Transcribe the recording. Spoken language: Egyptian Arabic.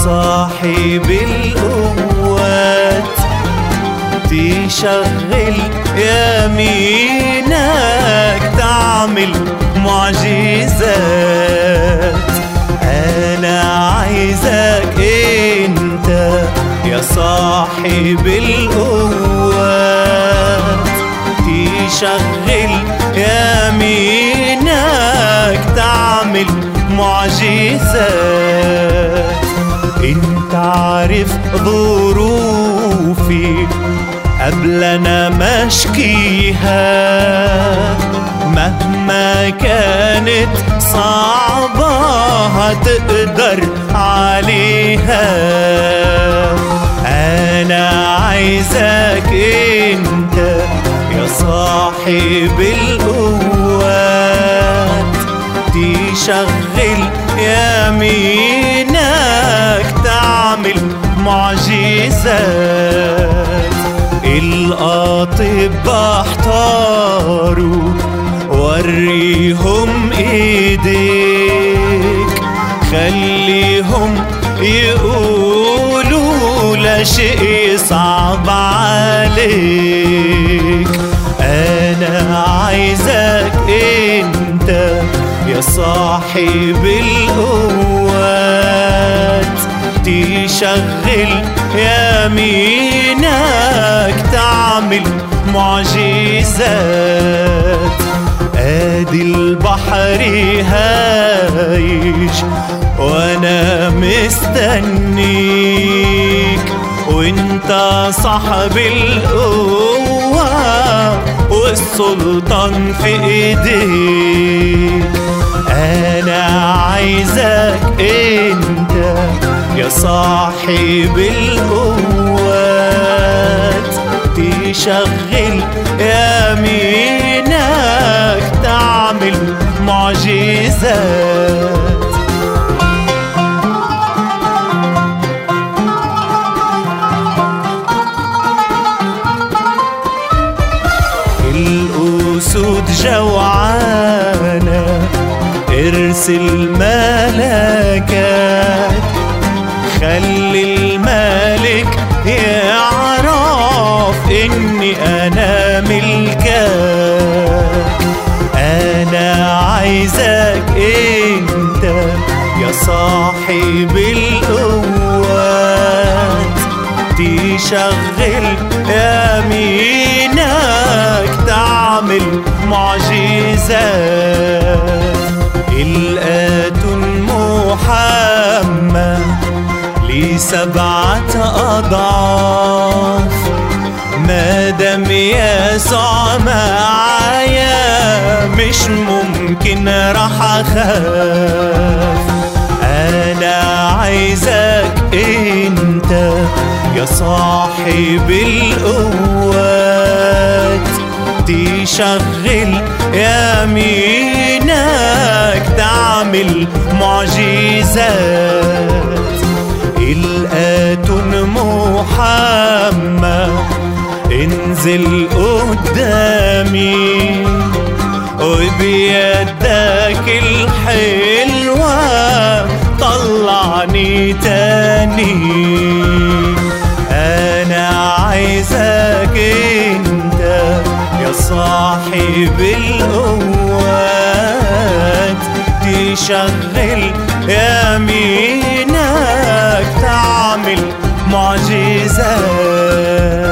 صاحب القوات تشغل يمينك تعمل معجزات انا عايزك انت يا صاحب القوات تشغل يمينك تعمل معجزات انت عارف ظروفي قبل انا مشكيها مهما كانت صعبة هتقدر عليها انا عايزك انت يا صاحب القوات تشغل يمينك تعمل معجزات الأطباء احتاروا وريهم ايديك خليهم يقولوا لا شيء صعب عليك انا عايزك انت يا صاحب القوات تشغل يمينك تعمل معجزات ادي البحر هايش وانا مستنيك وانت صاحب القوة والسلطان في ايديك انا عايزك انت يا صاحب القوات تشغل يمينك تعمل معجزات الأسود جوعانة ارسل ملكات خلي الملك يعرف اني انا ملكك انا عايزك انت يا صاحب القوات تشغل يمينك تعمل معجزات الآتون محمد لسبعة أضعاف ما دام يسوع معايا مش ممكن راح أخاف أنا عايزك أنت يا صاحب القوات تشغل يمينك تعمل معجزات الآتون محمد انزل قدامي وبيدك الحلوة طلعني تاني أنا عايزك انت يا صاحب القوات تشغل يمينك تعمل معجزات